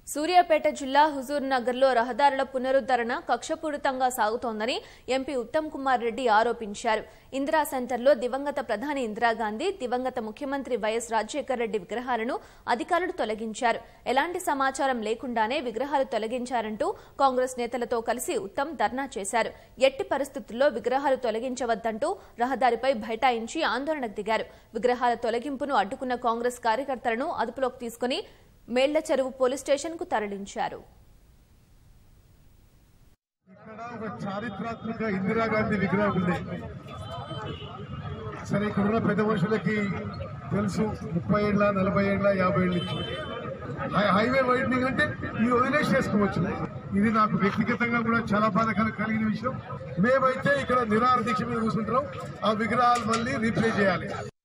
సూర్యాపేట జిల్లా హుజూర్ నగర్లో రహదారుల పునరుద్ధరణ కక్షపూరితంగా సాగుతోందని ఎంపీ ఉత్తమ్ కుమార్ రెడ్డి ఆరోపించారు ఇందిరా సెంటర్లో దివంగత ప్రధాని ఇందిరాగాంధీ దివంగత ముఖ్యమంత్రి వైఎస్ రాజశేఖర రెడ్డి విగ్రహాలను అధికారులు తొలగించారు ఎలాంటి సమాచారం లేకుండానే విగ్రహాలు తొలగించారంటూ కాంగ్రెస్ నేతలతో కలిసి ఉత్తమ్ ధర్నా చేశారు ఎట్టి పరిస్థితుల్లో విగ్రహాలు తొలగించవద్దంటూ రహదారిపై బైఠాయించి ఆందోళనకు దిగారు విగ్రహాల తొలగింపును అడ్డుకున్న కాంగ్రెస్ కార్యకర్తలను అదుపులోకి తీసుకుని మేళ్ల చెరువు పోలీస్ స్టేషన్ కు తరలించారు ఇక్కడ ఒక చారిత్రాత్మక ఇందిరాగాంధీ విగ్రహం ఉంది సరే ఇక్కడ ఉన్న పెద్ద మనుషులకి తెలుసు ముప్పై ఏళ్ళ నలభై ఏళ్ళ యాభై ఏళ్ళ నుంచి హై- హైవే వైడనింగ్ అంటే ఇది వదిలేసి చేసుకోవచ్చు ఇది నాకు వ్యక్తిగతంగా కూడా చాలా బాధకరం కలిగిన విషయం మేమైతే ఇక్కడ నిరాహార దీక్ష మీద కూర్చుంటాం ఆ విగ్రహాలు మళ్ళీ రీప్లేస్ చేయాలి